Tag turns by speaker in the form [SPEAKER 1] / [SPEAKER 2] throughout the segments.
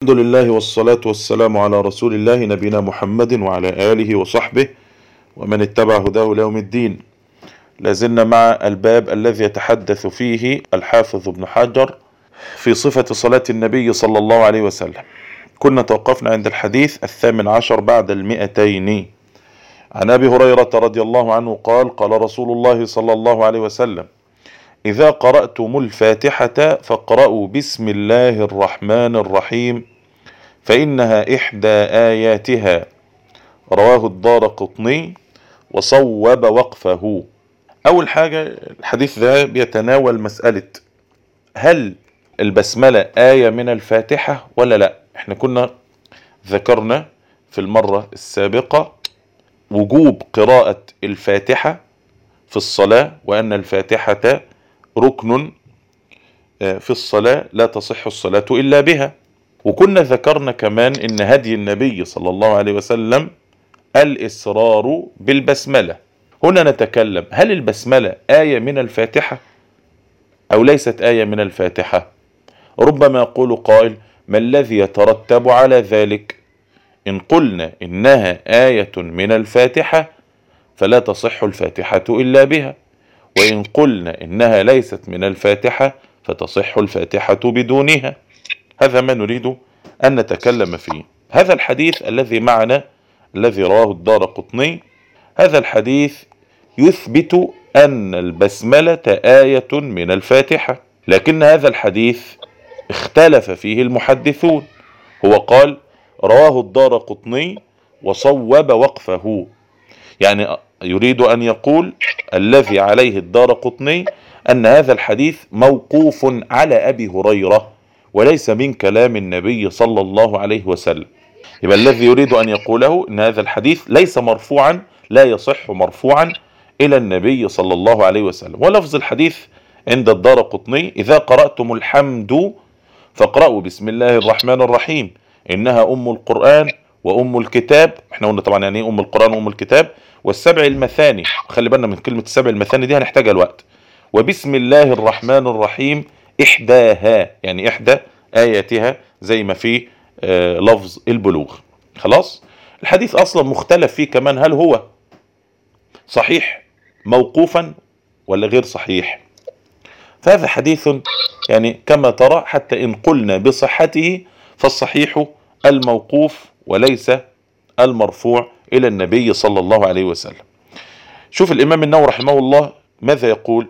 [SPEAKER 1] الحمد لله والصلاة والسلام على رسول الله نبينا محمد وعلى آله وصحبه ومن اتبع هداه ليوم الدين لازلنا مع الباب الذي يتحدث فيه الحافظ ابن حجر في صفة صلاة النبي صلى الله عليه وسلم كنا توقفنا عند الحديث الثامن عشر بعد المئتين عن أبي هريرة رضي الله عنه قال قال رسول الله صلى الله عليه وسلم إذا قرأتم الفاتحة فاقرأوا بسم الله الرحمن الرحيم فإنها إحدى آياتها رواه الدار قطني وصوب وقفه أول حاجة الحديث ده بيتناول مسألة هل البسملة آية من الفاتحة ولا لا احنا كنا ذكرنا في المرة السابقة وجوب قراءة الفاتحة في الصلاة وأن الفاتحة ركن في الصلاة لا تصح الصلاة إلا بها وكنا ذكرنا كمان ان هدي النبي صلى الله عليه وسلم الإصرار بالبسملة هنا نتكلم هل البسملة آية من الفاتحة أو ليست آية من الفاتحة ربما يقول قائل ما الذي يترتب على ذلك إن قلنا إنها آية من الفاتحة فلا تصح الفاتحة إلا بها وإن قلنا إنها ليست من الفاتحة فتصح الفاتحة بدونها هذا ما نريد أن نتكلم فيه هذا الحديث الذي معنا الذي رواه الدار قطني هذا الحديث يثبت أن البسملة آية من الفاتحة لكن هذا الحديث اختلف فيه المحدثون هو قال رواه الدار قطني وصوب وقفه يعني يريد أن يقول الذي عليه الدار قطني أن هذا الحديث موقوف على أبي هريرة وليس من كلام النبي صلى الله عليه وسلم يبقى الذي يريد أن يقوله أن هذا الحديث ليس مرفوعا لا يصح مرفوعا إلى النبي صلى الله عليه وسلم ولفظ الحديث عند الدار قطني إذا قرأتم الحمد فاقرأوا بسم الله الرحمن الرحيم إنها أم القرآن وأم الكتاب احنا قلنا طبعا يعني أم القرآن وأم الكتاب والسبع المثاني خلي بالنا من كلمة السبع المثاني دي هنحتاجها الوقت وبسم الله الرحمن الرحيم إحداها يعني إحدى آياتها زي ما في آه لفظ البلوغ خلاص الحديث أصلا مختلف فيه كمان هل هو صحيح موقوفا ولا غير صحيح فهذا حديث يعني كما ترى حتى إن قلنا بصحته فالصحيح الموقوف وليس المرفوع إلى النبي صلى الله عليه وسلم شوف الإمام النووي رحمه الله ماذا يقول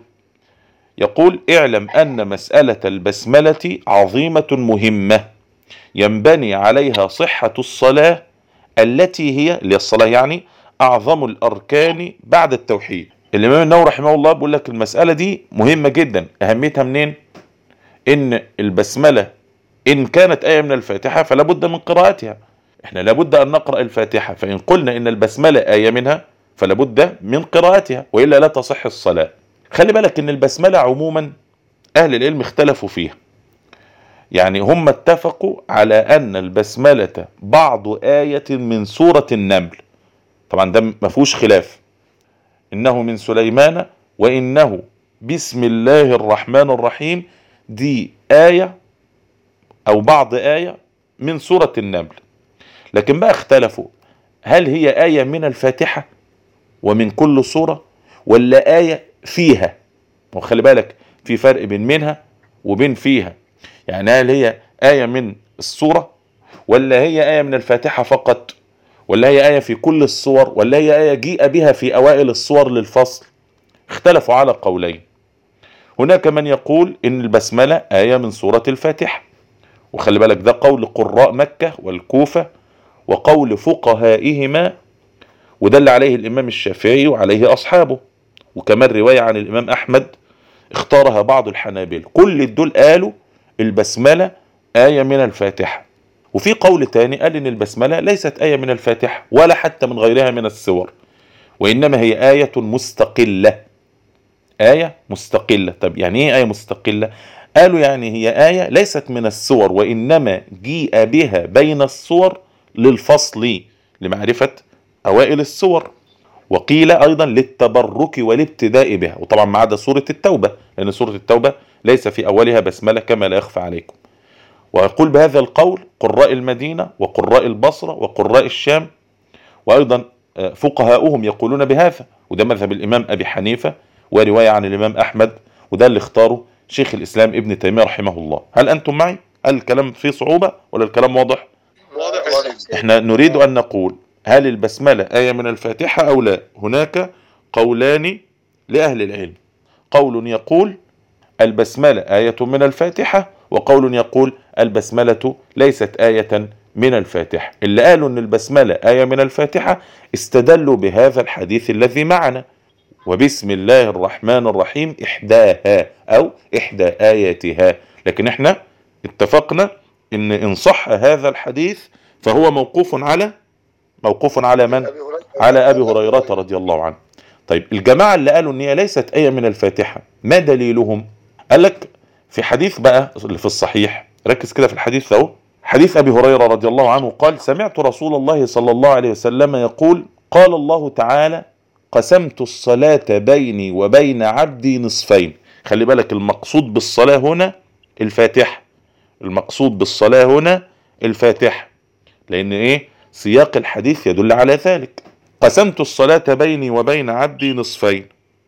[SPEAKER 1] يقول اعلم أن مسألة البسملة عظيمة مهمة ينبني عليها صحة الصلاة التي هي اللي الصلاة يعني أعظم الأركان بعد التوحيد الإمام النووي رحمه الله بيقول لك المسألة دي مهمة جدا أهميتها منين إن البسملة إن كانت آية من الفاتحة فلا بد من قراءتها احنا لابد أن نقرأ الفاتحة فإن قلنا إن البسملة آية منها فلا بد من قراءتها وإلا لا تصح الصلاة خلي بالك ان البسملة عموما اهل العلم اختلفوا فيها يعني هم اتفقوا على ان البسملة بعض آية من سورة النمل طبعا ده ما فيهوش خلاف انه من سليمان وانه بسم الله الرحمن الرحيم دي آية او بعض آية من سورة النمل لكن بقى اختلفوا هل هي آية من الفاتحة ومن كل سورة ولا آية فيها وخلي بالك في فرق بين منها وبين فيها يعني هل هي آية من السورة ولا هي آية من الفاتحة فقط ولا هي آية في كل الصور ولا هي آية جيء بها في أوائل الصور للفصل اختلفوا على قولين هناك من يقول إن البسملة آية من سورة الفاتحة وخلي بالك ده قول قراء مكة والكوفة وقول فقهائهما وده اللي عليه الإمام الشافعي وعليه أصحابه وكمان رواية عن الإمام أحمد اختارها بعض الحنابلة كل دول قالوا البسملة آية من الفاتحة وفي قول تاني قال إن البسملة ليست آية من الفاتحة ولا حتى من غيرها من السور وإنما هي آية مستقلة آية مستقلة طب يعني إيه آية مستقلة قالوا يعني هي آية ليست من السور وإنما جيء بها بين السور للفصل لمعرفة أوائل السور وقيل ايضا للتبرك والابتداء بها وطبعا ما عدا سوره التوبه لان سوره التوبه ليس في اولها بسمله كما لا يخفى عليكم ويقول بهذا القول قراء المدينة وقراء البصرة وقراء الشام وأيضا فقهاؤهم يقولون بهذا وده مذهب الإمام أبي حنيفة ورواية عن الإمام أحمد وده اللي اختاره شيخ الإسلام ابن تيمية رحمه الله هل أنتم معي؟ هل الكلام فيه صعوبة ولا الكلام واضح؟
[SPEAKER 2] واضح
[SPEAKER 1] احنا نريد أن نقول هل البسملة آية من الفاتحة أو لا هناك قولان لأهل العلم قول يقول البسملة آية من الفاتحة وقول يقول البسملة ليست آية من الفاتحة اللي قالوا ان البسملة آية من الفاتحة استدلوا بهذا الحديث الذي معنا وبسم الله الرحمن الرحيم إحداها أو إحدى آياتها لكن احنا اتفقنا ان ان صح هذا الحديث فهو موقوف على موقوف على من
[SPEAKER 2] أبي هريرة
[SPEAKER 1] على ابي هريره رضي الله عنه طيب الجماعه اللي قالوا ان هي ليست ايه من الفاتحه ما دليلهم قال لك في حديث بقى اللي في الصحيح ركز كده في الحديث اهو حديث ابي هريره رضي الله عنه قال سمعت رسول الله صلى الله عليه وسلم يقول قال الله تعالى قسمت الصلاه بيني وبين عبدي نصفين خلي بالك المقصود بالصلاه هنا الفاتحه المقصود بالصلاه هنا الفاتحه لان ايه سياق الحديث يدل على ذلك قسمت الصلاة بيني وبين عبدي نصفين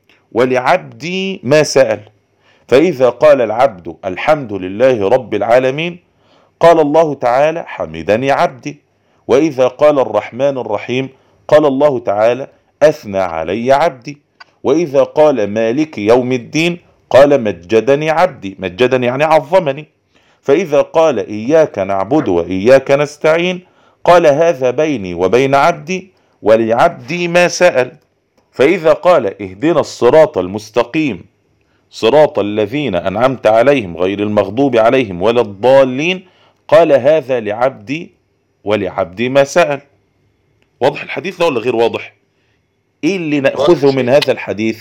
[SPEAKER 1] ولعبدي ما سأل فإذا قال العبد الحمد لله رب العالمين قال الله تعالى حمدني عبدي وإذا قال الرحمن الرحيم قال الله تعالى أثنى علي عبدي وإذا قال مالك يوم الدين قال مجدني عبدي مجدني يعني عظمني فإذا قال إياك نعبد وإياك نستعين قال هذا بيني وبين عبدي ولعبدي ما سأل فإذا قال اهدنا الصراط المستقيم صراط الذين أنعمت عليهم غير المغضوب عليهم ولا الضالين قال هذا لعبدي ولعبدي ما سأل واضح الحديث ده ولا غير واضح ايه اللي نأخذه من هذا الحديث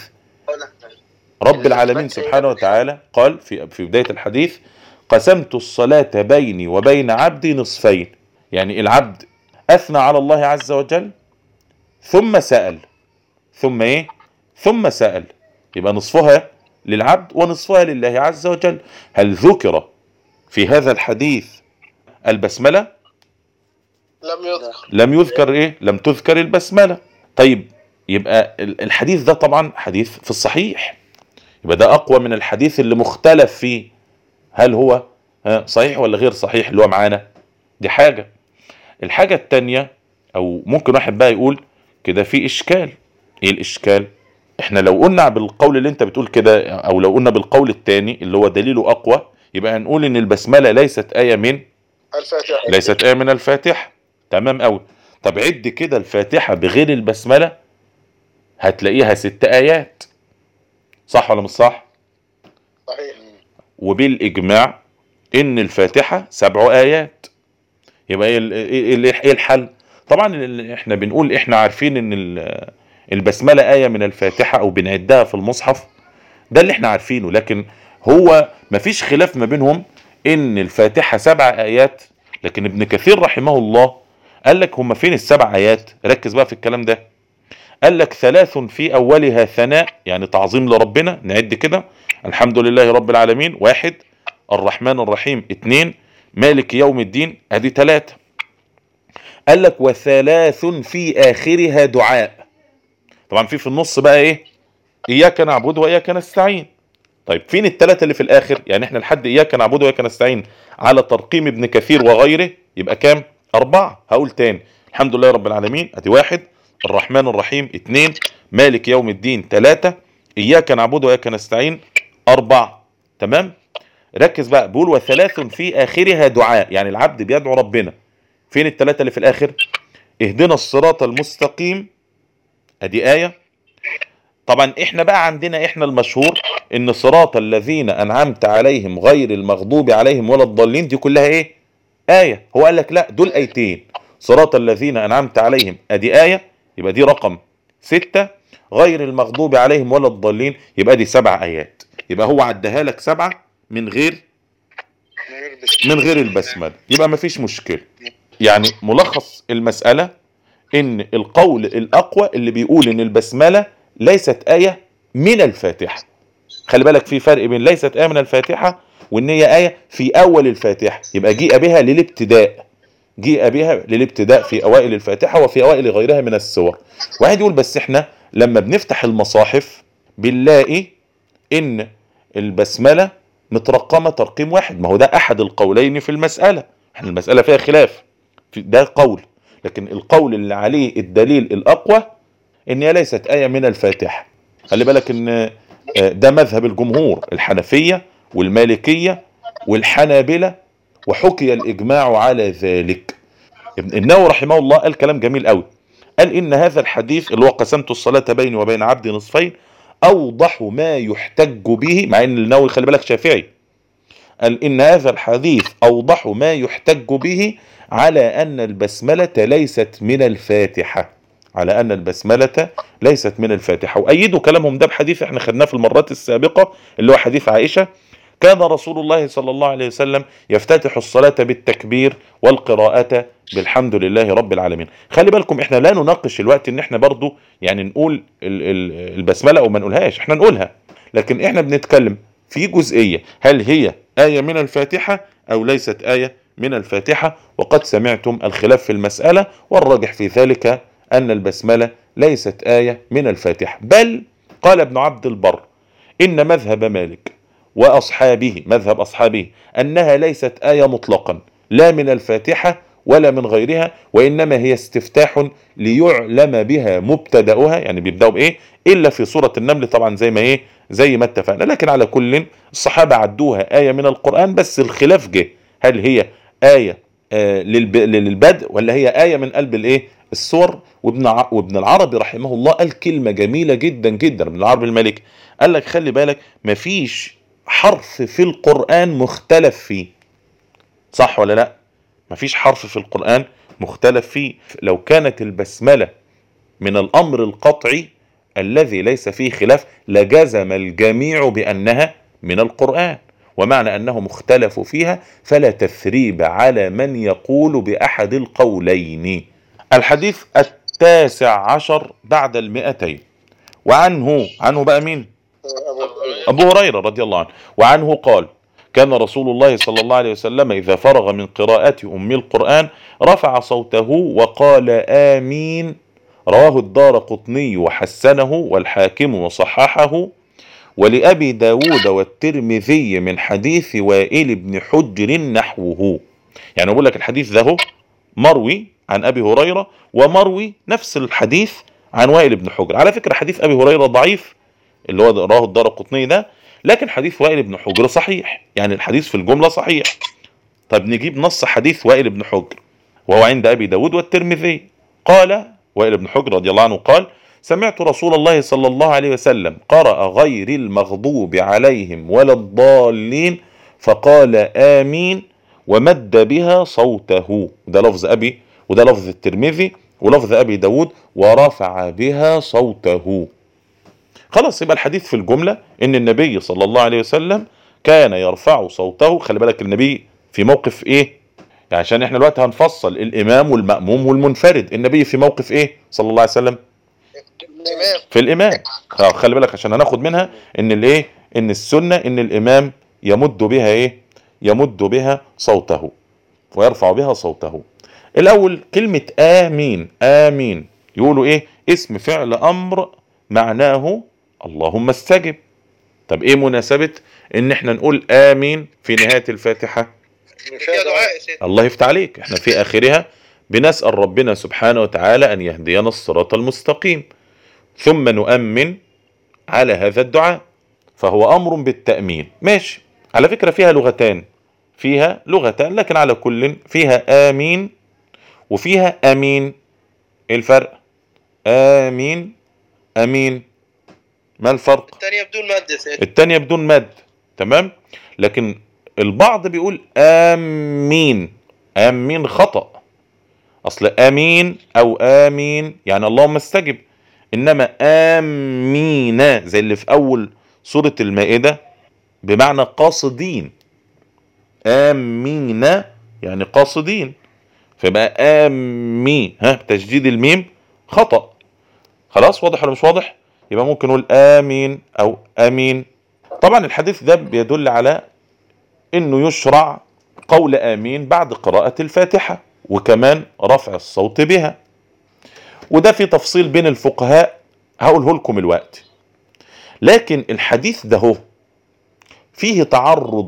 [SPEAKER 1] رب العالمين سبحانه وتعالى قال في في بداية الحديث قسمت الصلاة بيني وبين عبدي نصفين يعني العبد أثنى على الله عز وجل ثم سأل ثم ايه ثم سأل يبقى نصفها للعبد ونصفها لله عز وجل هل ذكر في هذا الحديث البسملة
[SPEAKER 2] لم يذكر
[SPEAKER 1] لم يذكر ايه لم تذكر البسملة طيب يبقى ال- الحديث ده طبعا حديث في الصحيح يبقى ده اقوى من الحديث اللي مختلف فيه هل هو ها، صحيح ولا غير صحيح اللي هو معانا دي حاجة الحاجة التانية او ممكن واحد بقى يقول كده في اشكال ايه الاشكال احنا لو قلنا بالقول اللي انت بتقول كده او لو قلنا بالقول التاني اللي هو دليله اقوى يبقى هنقول ان البسملة ليست آية من
[SPEAKER 2] الفاتحة
[SPEAKER 1] ليست آية من الفاتحة تمام قوي طب عد كده الفاتحة بغير البسملة هتلاقيها ست آيات صح ولا مش صح
[SPEAKER 2] صحيح
[SPEAKER 1] وبالإجماع إن الفاتحة سبع آيات يبقى إيه ال- إيه ال- إيه الحل طبعا ال- إحنا بنقول إحنا عارفين إن ال- البسملة آية من الفاتحة أو بنعدها في المصحف ده اللي إحنا عارفينه لكن هو مفيش خلاف ما بينهم إن الفاتحة سبع آيات لكن ابن كثير رحمه الله قال لك هم فين السبع آيات ركز بقى في الكلام ده قال لك ثلاث في أولها ثناء يعني تعظيم لربنا نعد كده الحمد لله رب العالمين واحد الرحمن الرحيم اتنين مالك يوم الدين ادي ثلاثة قال لك وثلاث في آخرها دعاء طبعا في في النص بقى ايه إياك نعبد وإياك نستعين طيب فين الثلاثة اللي في الآخر يعني احنا لحد إياك نعبد وإياك نستعين على ترقيم ابن كثير وغيره يبقى كام أربعة هقول تاني الحمد لله رب العالمين ادي واحد الرحمن الرحيم اتنين مالك يوم الدين ثلاثة إياك نعبد وإياك نستعين أربعة تمام ركز بقى بيقول وثلاث في آخرها دعاء يعني العبد بيدعو ربنا فين الثلاثة اللي في الآخر اهدنا الصراط المستقيم ادي آية طبعا احنا بقى عندنا احنا المشهور ان صراط الذين انعمت عليهم غير المغضوب عليهم ولا الضالين دي كلها ايه آية هو قال لك لا دول آيتين صراط الذين انعمت عليهم ادي آية يبقى دي رقم ستة غير المغضوب عليهم ولا الضالين يبقى دي سبع آيات يبقى هو عدها لك سبعة من غير من غير البسملة يبقى مفيش مشكلة يعني ملخص المسألة ان القول الاقوى اللي بيقول ان البسملة ليست آية من الفاتحة خلي بالك في فرق بين ليست آية من الفاتحة وان هي آية في اول الفاتحة يبقى جيء بها للابتداء جيء بها للابتداء في اوائل الفاتحة وفي اوائل غيرها من السور واحد يقول بس احنا لما بنفتح المصاحف بنلاقي ان البسملة مترقمة ترقيم واحد ما هو ده احد القولين في المسألة احنا المسألة فيها خلاف في- ده قول لكن القول اللي عليه الدليل الاقوى ان هي ليست آية من الفاتحة خلي بالك ان آه، ده مذهب الجمهور الحنفية والمالكية والحنابلة وحكي الاجماع على ذلك ابن النووي رحمه الله قال كلام جميل قوي قال ان هذا الحديث اللي هو قسمت الصلاة بيني وبين عبدي نصفين اوضح ما يحتج به مع ان النووي خلي بالك شافعي قال ان هذا الحديث اوضح ما يحتج به على ان البسملة ليست من الفاتحة على ان البسملة ليست من الفاتحة وايدوا كلامهم ده بحديث احنا خدناه في المرات السابقة اللي هو حديث عائشة كان رسول الله صلى الله عليه وسلم يفتتح الصلاة بالتكبير والقراءة بالحمد لله رب العالمين خلي بالكم احنا لا نناقش الوقت ان احنا برضو يعني نقول ال- ال- البسملة او ما نقولهاش احنا نقولها لكن احنا بنتكلم في جزئية هل هي آية من الفاتحة او ليست آية من الفاتحة وقد سمعتم الخلاف في المسألة والراجح في ذلك ان البسملة ليست آية من الفاتحة بل قال ابن عبد البر ان مذهب مالك واصحابه مذهب اصحابه انها ليست آية مطلقا لا من الفاتحة ولا من غيرها وانما هي استفتاح ليعلم بها مبتدأها يعني بيبدأوا بايه الا في سورة النمل طبعا زي ما ايه زي ما اتفقنا لكن على كل الصحابة عدوها آية من القرآن بس الخلاف جه هل هي آية آه للب- للبدء ولا هي آية من قلب الايه السور وابن ع- وابن العربي رحمه الله قال كلمة جميلة جدا جدا ابن العربي المالكي قال لك خلي بالك مفيش حرف في القرآن مختلف فيه صح ولا لا مفيش حرف في القرآن مختلف فيه لو كانت البسملة من الأمر القطعي الذي ليس فيه خلاف لجزم الجميع بأنها من القرآن ومعنى أنهم اختلفوا فيها فلا تثريب على من يقول بأحد القولين الحديث التاسع عشر بعد المئتين وعنه عنه بقى مين
[SPEAKER 2] أبو
[SPEAKER 1] أبو هريرة رضي الله عنه وعنه قال كان رسول الله صلى الله عليه وسلم إذا فرغ من قراءة أم القرآن رفع صوته وقال آمين رواه الدار قطني وحسنه والحاكم وصححه ولأبي داود والترمذي من حديث وائل بن حجر نحوه يعني أقول لك الحديث ده هو مروي عن أبي هريرة ومروي نفس الحديث عن وائل بن حجر على فكرة حديث أبي هريرة ضعيف اللي هو رواه الدار قطني ده لكن حديث وائل بن حجر صحيح يعني الحديث في الجملة صحيح طب نجيب نص حديث وائل بن حجر وهو عند أبي داود والترمذي قال وائل بن حجر رضي الله عنه قال سمعت رسول الله صلى الله عليه وسلم قرأ غير المغضوب عليهم ولا الضالين فقال آمين ومد بها صوته ده لفظ أبي وده لفظ الترمذي ولفظ أبي داود ورفع بها صوته خلاص يبقى الحديث في الجملة ان النبي صلى الله عليه وسلم كان يرفع صوته خلي بالك النبي في موقف ايه يعني عشان احنا دلوقتي هنفصل الامام والمأموم والمنفرد النبي في موقف ايه صلى الله عليه وسلم
[SPEAKER 2] تمام
[SPEAKER 1] في الامام آه، خلي بالك عشان هناخد منها ان الايه ان السنة ان الامام يمد بها ايه يمد بها صوته ويرفع بها صوته الاول كلمة امين امين يقولوا ايه اسم فعل امر معناه اللهم استجب طب ايه مناسبة ان احنا نقول امين في نهاية الفاتحة
[SPEAKER 2] فيها دعاء يا سيدي
[SPEAKER 1] الله يفتح عليك احنا في اخرها بنسأل ربنا سبحانه وتعالى ان يهدينا الصراط المستقيم ثم نؤمن على هذا الدعاء فهو امر بالتأمين ماشي على فكرة فيها لغتان فيها لغتان لكن على كل فيها امين وفيها امين ايه الفرق امين امين ما الفرق
[SPEAKER 2] الثانية بدون مد يا سيدي
[SPEAKER 1] التانية بدون مد تمام لكن البعض بيقول آمين آمين خطأ أصل آمين أو آمين يعني اللهم استجب إنما آمين زي اللي في أول سورة المائدة بمعنى قاصدين آمين يعني قاصدين فيبقى آمين ها تشديد الميم خطأ خلاص واضح ولا مش واضح يبقى ممكن نقول آمين أو آمين طبعا الحديث ده بيدل على انه يشرع قول امين بعد قراءة الفاتحة وكمان رفع الصوت بها وده في تفصيل بين الفقهاء هقوله لكم الوقت لكن الحديث ده هو فيه تعرض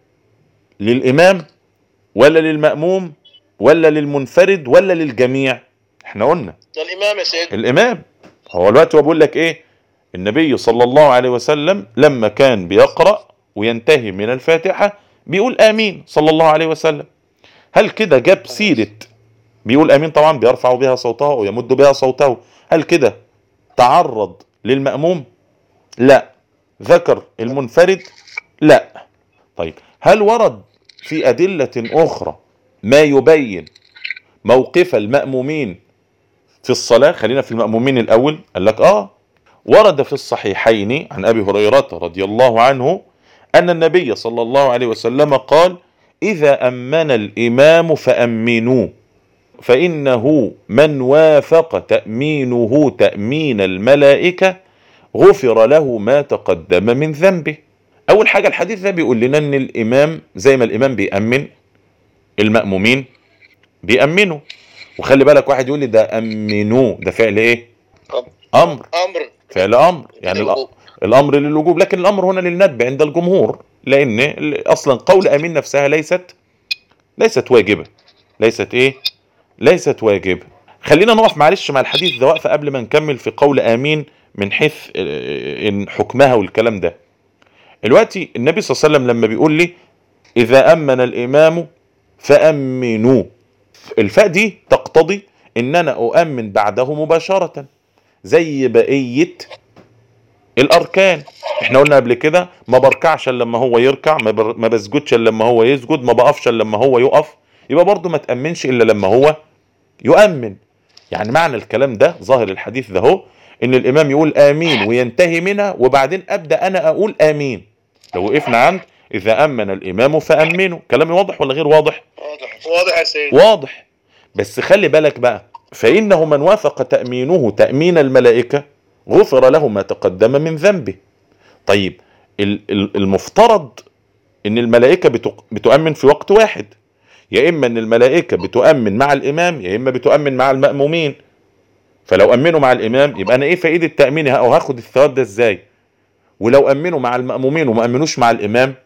[SPEAKER 1] للامام ولا للمأموم ولا للمنفرد ولا للجميع احنا قلنا
[SPEAKER 2] ده الامام يا سيدي
[SPEAKER 1] الامام هو الوقت هو بيقول لك ايه النبي صلى الله عليه وسلم لما كان بيقرأ وينتهي من الفاتحة بيقول امين صلى الله عليه وسلم هل كده جاب سيرة بيقول امين طبعا بيرفع بها صوته ويمد بها صوته هل كده تعرض للمأموم لا ذكر المنفرد لا طيب هل ورد في أدلة أخرى ما يبين موقف المأمومين في الصلاة خلينا في المأمومين الأول قال لك آه ورد في الصحيحين عن أبي هريرة رضي الله عنه أن النبي صلى الله عليه وسلم قال إذا أمن الإمام فأمنوه فإنه من وافق تأمينه تأمين الملائكة غفر له ما تقدم من ذنبه أول حاجة الحديث ده بيقول لنا أن الإمام زي ما الإمام بيأمن المأمومين بيأمنوا وخلي بالك واحد يقول لي ده أمنوه ده فعل إيه؟ أمر
[SPEAKER 2] امر
[SPEAKER 1] فعل امر يعني الأ- الامر للوجوب لكن الامر هنا للندب عند الجمهور لان ال- اصلا قول امين نفسها ليست ليست واجبه ليست ايه ليست واجبه خلينا نقف معلش مع الحديث ده وقفه قبل ما نكمل في قول امين من حيث آه، ان حكمها والكلام ده دلوقتي النبي صلى الله عليه وسلم لما بيقول لي اذا امن الامام فامنوا الفاء دي تقتضي ان انا اؤمن بعده مباشره زي بقيه الاركان احنا قلنا قبل كده ما بركعش الا لما هو يركع ما, بر... ما بسجدش الا لما هو يسجد ما بقفش الا لما هو يقف يبقى برضه ما تامنش الا لما هو يؤمن يعني معنى الكلام ده ظاهر الحديث ده هو ان الامام يقول امين وينتهي منها وبعدين ابدا انا اقول امين لو وقفنا عند اذا امن الامام فامنوا كلامي واضح ولا غير واضح
[SPEAKER 2] واضح واضح يا سيدي
[SPEAKER 1] واضح بس خلي بالك بقى فإنه من وافق تأمينه تأمين الملائكة غفر له ما تقدم من ذنبه طيب ال- ال- المفترض ان الملائكة بتق- بتؤمن في وقت واحد يا اما ان الملائكة بتؤمن مع الامام يا اما بتؤمن مع المأمومين فلو امنوا مع الامام يبقى انا ايه فائدة تأميني او هاخد الثواب ده ازاي ولو امنوا مع المأمومين وما امنوش مع الامام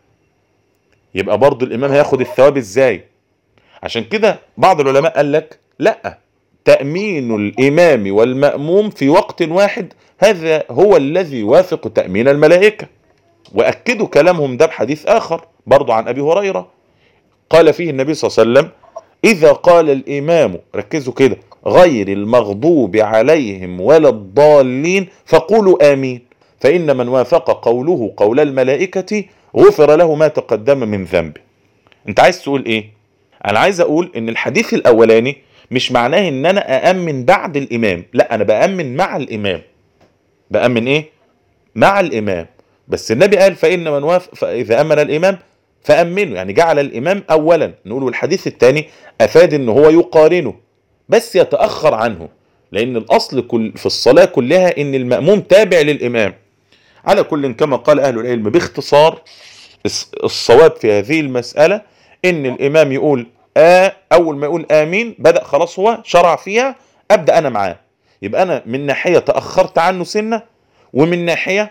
[SPEAKER 1] يبقى برضو الامام هياخد الثواب ازاي عشان كده بعض العلماء قال لك لا تأمين الإمام والمأموم في وقت واحد هذا هو الذي يوافق تأمين الملائكة وأكدوا كلامهم ده بحديث آخر برضو عن أبي هريرة قال فيه النبي صلى الله عليه وسلم إذا قال الإمام ركزوا كده غير المغضوب عليهم ولا الضالين فقولوا آمين فإن من وافق قوله قول الملائكة غفر له ما تقدم من ذنبه انت عايز تقول ايه انا عايز اقول ان الحديث الاولاني مش معناه ان انا اامن بعد الامام لا انا بامن مع الامام بامن ايه مع الامام بس النبي قال فان من وافق فاذا امن الامام فامنه يعني جعل الامام اولا نقول الحديث الثاني افاد ان هو يقارنه بس يتاخر عنه لان الاصل كل في الصلاه كلها ان الماموم تابع للامام على كل كما قال اهل العلم باختصار الص- الصواب في هذه المساله ان الامام يقول آ اول ما يقول امين بدا خلاص هو شرع فيها ابدا انا معاه يبقى انا من ناحيه تاخرت عنه سنه ومن ناحيه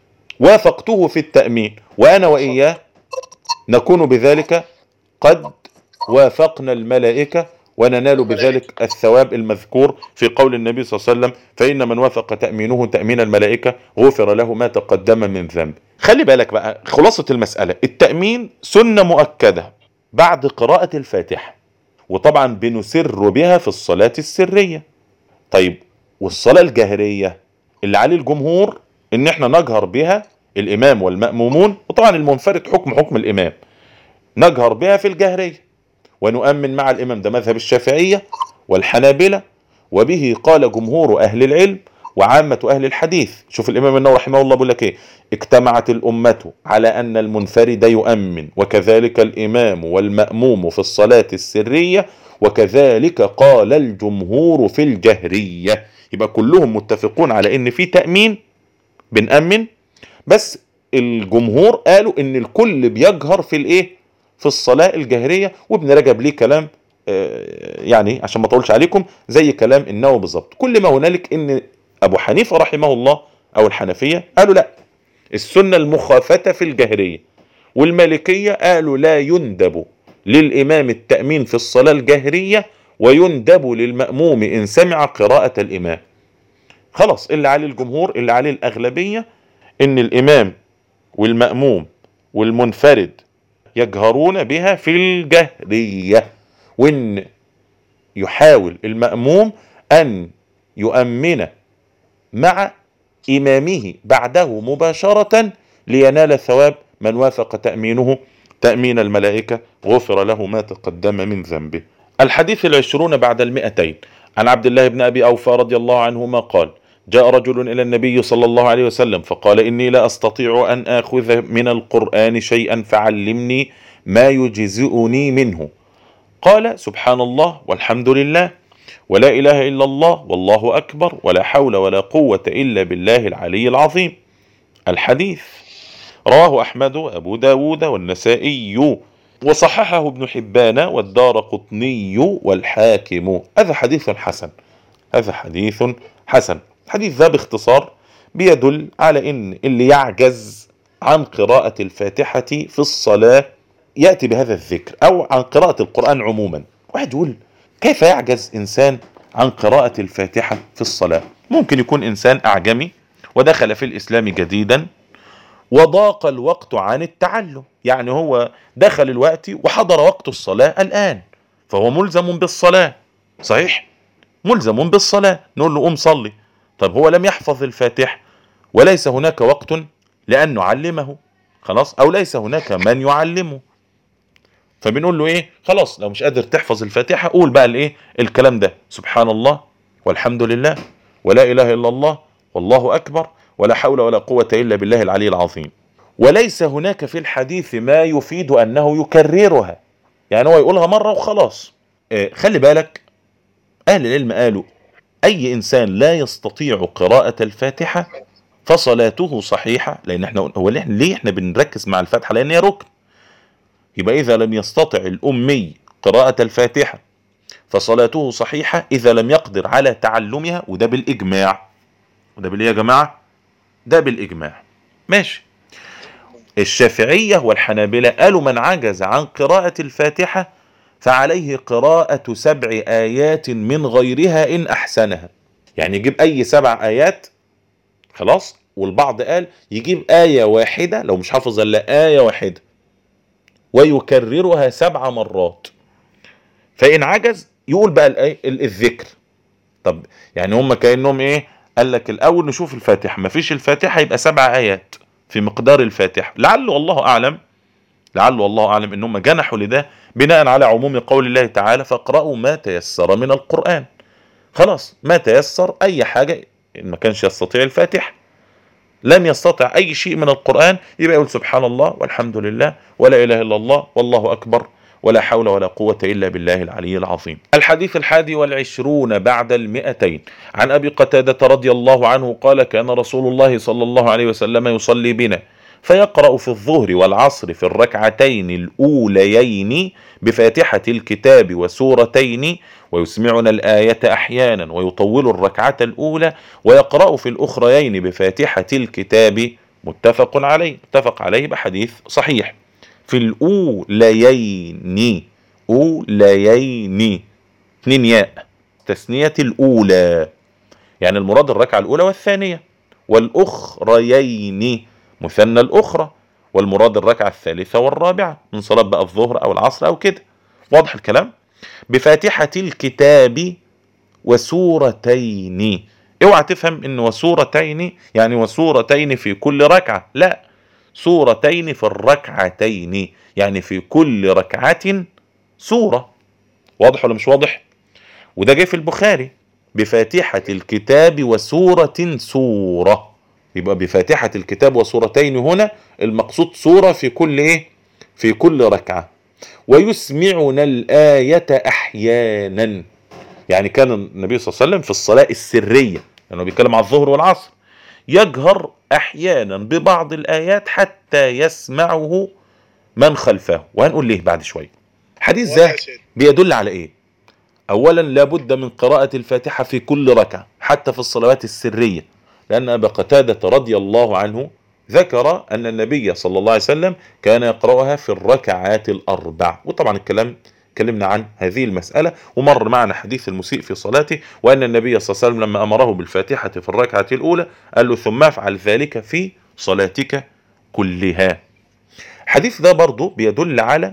[SPEAKER 1] وافقته في التامين وانا واياه نكون بذلك قد وافقنا الملائكه وننال بذلك الثواب المذكور في قول النبي صلى الله عليه وسلم فان من وافق تامينه تامين الملائكه غفر له ما تقدم من ذنب خلي بالك بقى خلاصه المساله التامين سنه مؤكده بعد قراءة الفاتحة وطبعا بنسر بها في الصلاة السرية طيب والصلاة الجهرية اللي عليه الجمهور ان احنا نجهر بها الامام والمأمومون وطبعا المنفرد حكم حكم الامام نجهر بها في الجهرية ونؤمن مع الامام ده مذهب الشافعية والحنابلة وبه قال جمهور اهل العلم وعامة اهل الحديث شوف الامام النووي رحمه الله بيقول لك ايه اجتمعت الأمة على أن المنفرد يؤمن وكذلك الإمام والمأموم في الصلاة السرية وكذلك قال الجمهور في الجهرية يبقى كلهم متفقون على أن في تأمين بنأمن بس الجمهور قالوا أن الكل بيجهر في الإيه في الصلاة الجهرية وابن رجب ليه كلام آه، يعني عشان ما اطولش عليكم زي كلام النووي بالظبط كل ما هنالك ان ابو حنيفة رحمه الله او الحنفية قالوا لا السنة المخافتة في الجهرية والمالكية قالوا لا يندب للإمام التأمين في الصلاة الجهرية ويندب للمأموم إن سمع قراءة الإمام خلاص اللي عليه الجمهور اللي عليه الأغلبية إن الإمام والمأموم والمنفرد يجهرون بها في الجهرية وإن يحاول المأموم أن يؤمن مع إمامه بعده مباشرة لينال ثواب من وافق تأمينه تأمين الملائكة غفر له ما تقدم من ذنبه الحديث العشرون بعد المئتين عن عبد الله بن أبي أوفى رضي الله عنهما قال جاء رجل إلى النبي صلى الله عليه وسلم فقال إني لا أستطيع أن آخذ من القرآن شيئا فعلمني ما يجزئني منه قال سبحان الله والحمد لله ولا إله إلا الله والله أكبر ولا حول ولا قوة إلا بالله العلي العظيم الحديث رواه أحمد وأبو داود والنسائي وصححه ابن حبان والدار قطني والحاكم هذا حديث حسن هذا حديث حسن الحديث ذا باختصار بيدل على ان اللي يعجز عن قراءة الفاتحة في الصلاة يأتي بهذا الذكر او عن قراءة القرآن عموما واحد يقول كيف يعجز انسان عن قراءة الفاتحة في الصلاة ممكن يكون انسان اعجمي ودخل في الاسلام جديدا وضاق الوقت عن التعلم يعني هو دخل الوقت وحضر وقت الصلاة الآن فهو ملزم بالصلاة صحيح ملزم بالصلاة نقول له قوم صلي طب هو لم يحفظ الفاتح وليس هناك وقت لأن نعلمه خلاص أو ليس هناك من يعلمه فبنقول له ايه خلاص لو مش قادر تحفظ الفاتحة قول بقى الايه الكلام ده سبحان الله والحمد لله ولا اله الا الله والله اكبر ولا حول ولا قوة إلا بالله العلي العظيم وليس هناك في الحديث ما يفيد أنه يكررها يعني هو يقولها مرة وخلاص آه خلي بالك أهل العلم قالوا أي إنسان لا يستطيع قراءة الفاتحة فصلاته صحيحة لأن احنا هو ليه, ليه احنا بنركز مع الفاتحة لأن هي ركن يبقى إذا لم يستطع الأمي قراءة الفاتحة فصلاته صحيحة إذا لم يقدر على تعلمها وده بالإجماع وده بالإيه يا جماعة ده بالإجماع ماشي الشافعية والحنابلة قالوا من عجز عن قراءة الفاتحة فعليه قراءة سبع آيات من غيرها إن أحسنها يعني يجيب أي سبع آيات خلاص والبعض قال يجيب آية واحدة لو مش حافظ إلا آية واحدة ويكررها سبع مرات فإن عجز يقول بقى الذكر طب يعني هم كأنهم إيه قال لك الاول نشوف الفاتحه ما فيش الفاتحه يبقى سبع ايات في مقدار الفاتحه لعله الله اعلم لعله الله اعلم انهم جنحوا لده بناء على عموم قول الله تعالى فاقرأوا ما تيسر من القرآن خلاص ما تيسر اي حاجة ان ما كانش يستطيع الفاتحة لم يستطع اي شيء من القرآن يبقى يقول سبحان الله والحمد لله ولا اله الا الله والله اكبر ولا حول ولا قوة إلا بالله العلي العظيم الحديث الحادي والعشرون بعد المئتين عن أبي قتادة رضي الله عنه قال كان رسول الله صلى الله عليه وسلم يصلي بنا فيقرأ في الظهر والعصر في الركعتين الأوليين بفاتحة الكتاب وسورتين ويسمعنا الآية أحيانا ويطول الركعة الأولى ويقرأ في الأخريين بفاتحة الكتاب متفق عليه متفق عليه بحديث صحيح في الأوليين أوليين اثنين ياء تثنية الأولى يعني المراد الركعة الأولى والثانية والأخريين مثنى الأخرى والمراد الركعة الثالثة والرابعة من صلاة بقى الظهر أو العصر أو كده واضح الكلام بفاتحة الكتاب وسورتين اوعى تفهم ان وسورتين يعني وسورتين في كل ركعة لا سورتين في الركعتين يعني في كل ركعة سورة واضح ولا مش واضح وده جاي في البخاري بفاتحة الكتاب وسورة سورة يبقى بفاتحة الكتاب وسورتين هنا المقصود سورة في كل ايه في كل ركعة ويسمعنا الآية أحيانا يعني كان النبي صلى الله عليه وسلم في الصلاة السرية لأنه يعني بيتكلم على الظهر والعصر يجهر احيانا ببعض الايات حتى يسمعه من خلفه وهنقول ليه بعد شوية حديث
[SPEAKER 2] واضح
[SPEAKER 1] ده
[SPEAKER 2] يا سيدي
[SPEAKER 1] بيدل على ايه اولا لابد من قراءة الفاتحة في كل ركعة حتى في الصلوات السرية لان ابا قتادة رضي الله عنه ذكر ان النبي صلى الله عليه وسلم كان يقرأها في الركعات الاربع وطبعا الكلام اتكلمنا عن هذه المسألة ومر معنا حديث المسيء في صلاته وأن النبي صلى الله عليه وسلم لما أمره بالفاتحة في الركعة الأولى قال له ثم افعل ذلك في صلاتك كلها حديث ده برضو بيدل على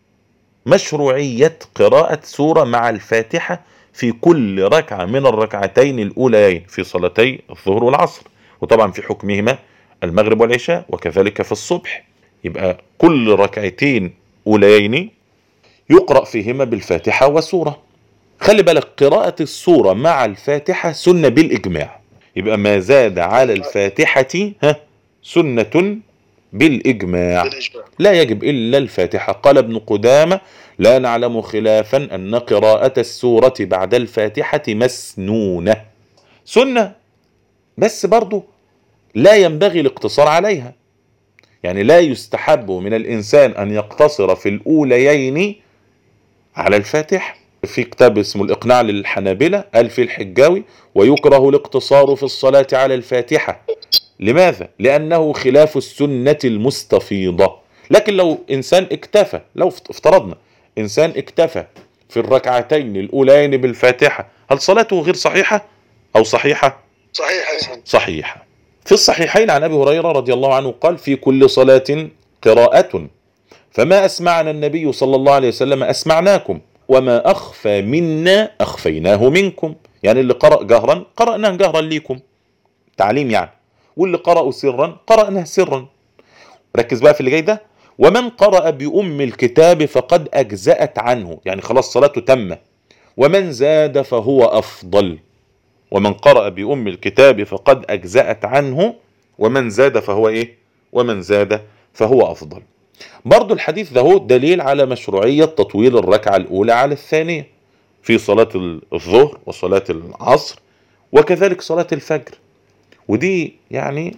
[SPEAKER 1] مشروعية قراءة سورة مع الفاتحة في كل ركعة من الركعتين الأوليين في صلاتي الظهر والعصر وطبعا في حكمهما المغرب والعشاء وكذلك في الصبح يبقى كل ركعتين أوليين يقرأ فيهما بالفاتحة وسورة خلي بالك قراءة السورة مع الفاتحة سنة بالإجماع يبقى ما زاد على الفاتحة ها سنة بالإجماع
[SPEAKER 2] بالإجماع
[SPEAKER 1] لا يجب إلا الفاتحة قال ابن قدامة لا نعلم خلافا أن قراءة السورة بعد الفاتحة مسنونة سنة بس برضو لا ينبغي الاقتصار عليها يعني لا يستحب من الإنسان أن يقتصر في الأوليين على الفاتحة في كتاب اسمه الإقناع للحنابلة قال في الحجاوي ويكره الاقتصار في الصلاة على الفاتحة لماذا؟ لأنه خلاف السنة المستفيضة لكن لو إنسان اكتفى لو افترضنا إنسان اكتفى في الركعتين الأولين بالفاتحة هل صلاته غير صحيحة أو صحيحة؟
[SPEAKER 2] صحيح يا سيدي
[SPEAKER 1] صحيحة في الصحيحين عن أبي هريرة رضي الله عنه قال في كل صلاة قراءة فما أسمعنا النبي صلى الله عليه وسلم أسمعناكم وما أخفى منا أخفيناه منكم يعني اللي قرأ جهرا قرأناه جهرا ليكم تعليم يعني واللي قرأوا سرا قرأناه سرا ركز بقى في اللي جاي ده ومن قرأ بأم الكتاب فقد أجزأت عنه يعني خلاص صلاته تم ومن زاد فهو أفضل ومن قرأ بأم الكتاب فقد أجزأت عنه ومن زاد فهو إيه ومن زاد فهو أفضل برضو الحديث ده هو دليل على مشروعية تطويل الركعة الأولى على الثانية في صلاة الظهر وصلاة العصر وكذلك صلاة الفجر ودي يعني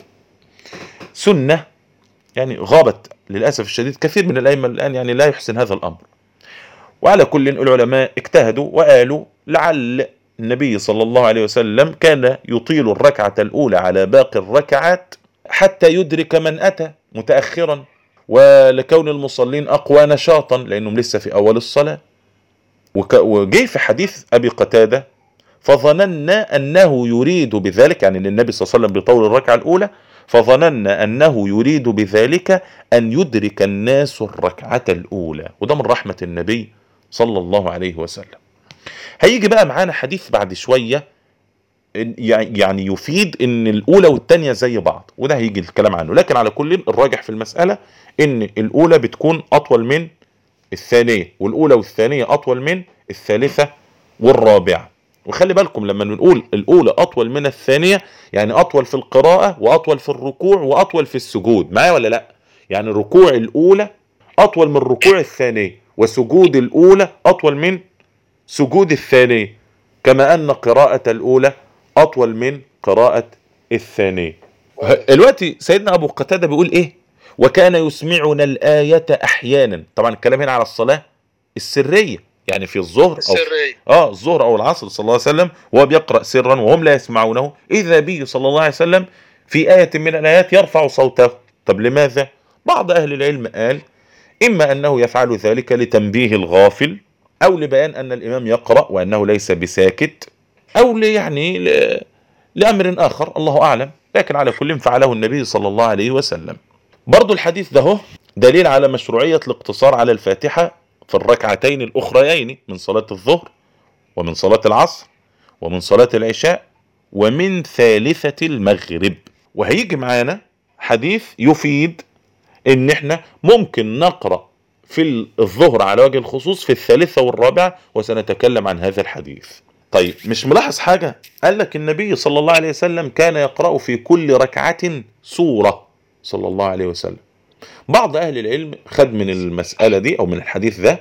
[SPEAKER 1] سنة يعني غابت للأسف الشديد كثير من الأئمة الآن يعني لا يحسن هذا الأمر وعلى كل العلماء اجتهدوا وقالوا لعل النبي صلى الله عليه وسلم كان يطيل الركعة الأولى على باقي الركعات حتى يدرك من أتى متأخرا ولكون المصلين أقوى نشاطا لأنهم لسه في أول الصلاة وك- وجي في حديث أبي قتادة فظننا أنه يريد بذلك يعني أن النبي صلى الله عليه وسلم بيطول الركعة الأولى فظننا أنه يريد بذلك أن يدرك الناس الركعة الأولى وده من رحمة النبي صلى الله عليه وسلم هيجي بقى معانا حديث بعد شوية إن- يعني يفيد ان الاولى والثانيه زي بعض وده هيجي الكلام عنه لكن على كل الراجح في المساله ان الاولى بتكون اطول من الثانيه والاولى والثانيه اطول من الثالثه والرابعه وخلي بالكم لما نقول الاولى اطول من الثانيه يعني اطول في القراءه واطول في الركوع واطول في السجود معايا ولا لا يعني ركوع الاولى اطول من ركوع الثانيه وسجود الاولى اطول من سجود الثانيه كما ان قراءه الاولى اطول من قراءه الثانيه دلوقتي سيدنا ابو قتاده بيقول ايه وكان يسمعنا الايه احيانا طبعا الكلام هنا على الصلاه السريه يعني في الظهر او
[SPEAKER 2] السرية
[SPEAKER 1] اه الظهر او العصر صلى الله عليه وسلم وهو بيقرا سرا وهم لا يسمعونه اذا به صلى الله عليه وسلم في ايه من الايات يرفع صوته طب لماذا بعض اهل العلم قال اما انه يفعل ذلك لتنبيه الغافل او لبيان ان الامام يقرا وانه ليس بساكت او ل- يعني ل- لامر اخر الله اعلم لكن على كل فعله النبي صلى الله عليه وسلم برضو الحديث ده هو دليل على مشروعيه الاقتصار على الفاتحه في الركعتين الاخريين من صلاه الظهر ومن صلاة العصر ومن صلاة العشاء ومن ثالثة المغرب وهيجي معانا حديث يفيد ان احنا ممكن نقرأ في الظهر على وجه الخصوص في الثالثة والرابعة وسنتكلم عن هذا الحديث طيب مش ملاحظ حاجة قال لك النبي صلى الله عليه وسلم كان يقرأ في كل ركعة سورة صلى الله عليه وسلم بعض اهل العلم خد من المسألة دي او من الحديث ده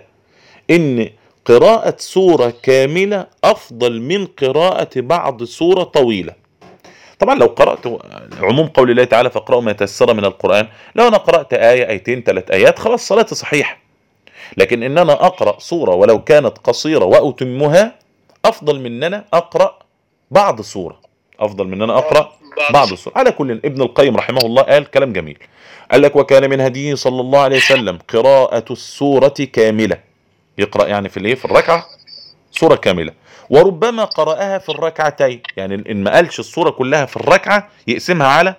[SPEAKER 1] ان قراءة سورة كاملة افضل من قراءة بعض سورة طويلة طبعا لو قرأت عموم قول الله تعالى فاقرأوا ما تيسر من القرآن لو أنا قرأت آية آيتين ثلاث آيات خلاص صلاتي صحيحة لكن إن أنا أقرأ سورة ولو كانت قصيرة وأتمها أفضل من أن أنا أقرأ بعض سورة أفضل من أن أنا أقرأ بعض السورة على كل ابن القيم رحمه الله قال كلام جميل قال لك وكان من هديه صلى الله عليه وسلم قراءة السورة كاملة يقرأ يعني في الايه في الركعة سورة كاملة وربما قرأها في الركعتين يعني إن ما قالش السورة كلها في الركعة يقسمها على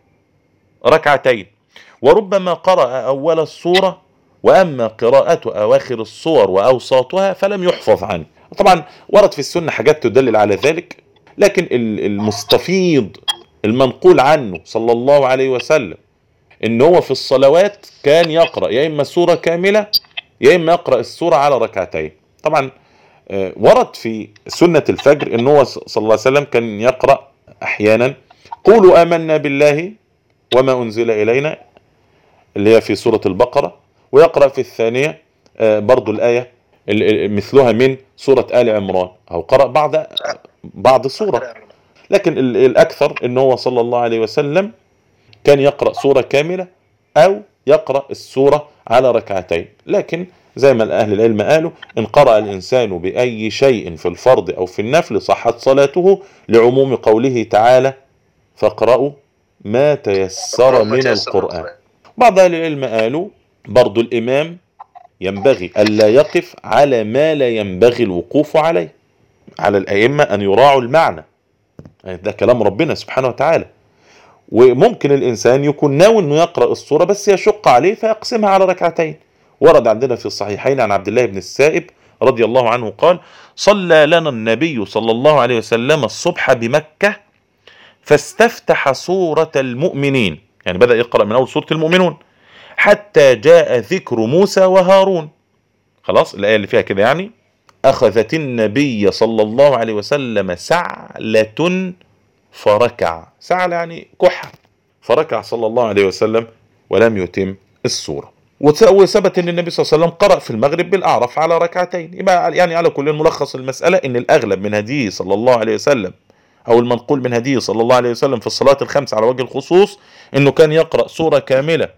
[SPEAKER 1] ركعتين وربما قرأ أول السورة وأما قراءة أواخر الصور وأوساطها فلم يحفظ عنه طبعا ورد في السنة حاجات تدلل على ذلك لكن المستفيض المنقول عنه صلى الله عليه وسلم ان هو في الصلوات كان يقرأ يا اما سورة كاملة يا اما يقرأ السورة على ركعتين طبعا ورد في سنة الفجر ان هو صلى الله عليه وسلم كان يقرأ احيانا قولوا امنا بالله وما انزل الينا اللي هي في سورة البقرة ويقرأ في الثانية برضو الآية مثلها من سورة آل عمران أو قرأ بعض بعض سورة لكن الأكثر أنه هو صلى الله عليه وسلم كان يقرأ سورة كاملة أو يقرأ السورة على ركعتين لكن زي ما أهل العلم قالوا إن قرأ الإنسان بأي شيء في الفرض أو في النفل صحت صلاته لعموم قوله تعالى فاقرأوا ما تيسر من القرآن بعض أهل العلم قالوا برضو الإمام ينبغي ألا يقف على ما لا ينبغي الوقوف عليه على الأئمة أن يراعوا المعنى ده كلام ربنا سبحانه وتعالى وممكن الإنسان يكون ناوي أنه يقرأ الصورة بس يشق عليه فيقسمها على ركعتين ورد عندنا في الصحيحين عن عبد الله بن السائب رضي الله عنه قال صلى لنا النبي صلى الله عليه وسلم الصبح بمكة فاستفتح سورة المؤمنين يعني بدأ يقرأ من أول سورة المؤمنون حتى جاء ذكر موسى وهارون خلاص الآية اللي فيها كده يعني أخذت النبي صلى الله عليه وسلم سعلة فركع سعلة يعني كحة فركع صلى الله عليه وسلم ولم يتم السورة وثبت ان النبي صلى الله عليه وسلم قرأ في المغرب بالأعرف على ركعتين يبقى يعني على كل ملخص المسألة ان الأغلب من هديه صلى الله عليه وسلم او المنقول من هديه صلى الله عليه وسلم في الصلاة الخمس على وجه الخصوص انه كان يقرأ سورة كاملة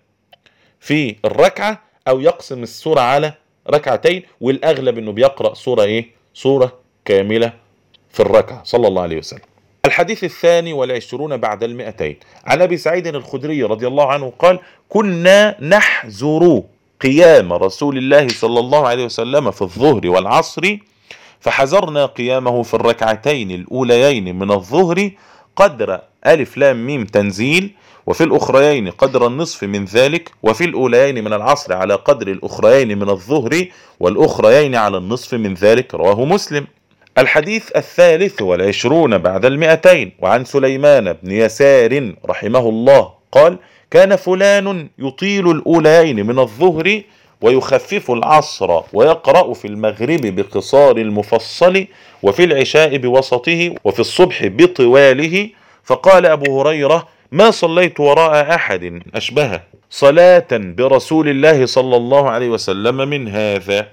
[SPEAKER 1] في الركعة او يقسم السورة على ركعتين والاغلب انه بيقرأ سورة ايه سورة كاملة في الركعة صلى الله عليه وسلم الحديث الثاني والعشرون بعد المئتين عن ابي سعيد الخدري رضي الله عنه قال كنا نحزر قيام رسول الله صلى الله عليه وسلم في الظهر والعصر فحزرنا قيامه في الركعتين الاوليين من الظهر قدر الف لام ميم تنزيل وفي الأخريين قدر النصف من ذلك وفي الأوليين من العصر على قدر الأخريين من الظهر والأخريين على النصف من ذلك رواه مسلم الحديث الثالث والعشرون بعد المئتين وعن سليمان بن يسار رحمه الله قال كان فلان يطيل الأوليين من الظهر ويخفف العصر ويقرأ في المغرب بقصار المفصل وفي العشاء بوسطه وفي الصبح بطواله فقال أبو هريرة ما صليت وراء أحد أشبه صلاة برسول الله صلى الله عليه وسلم من هذا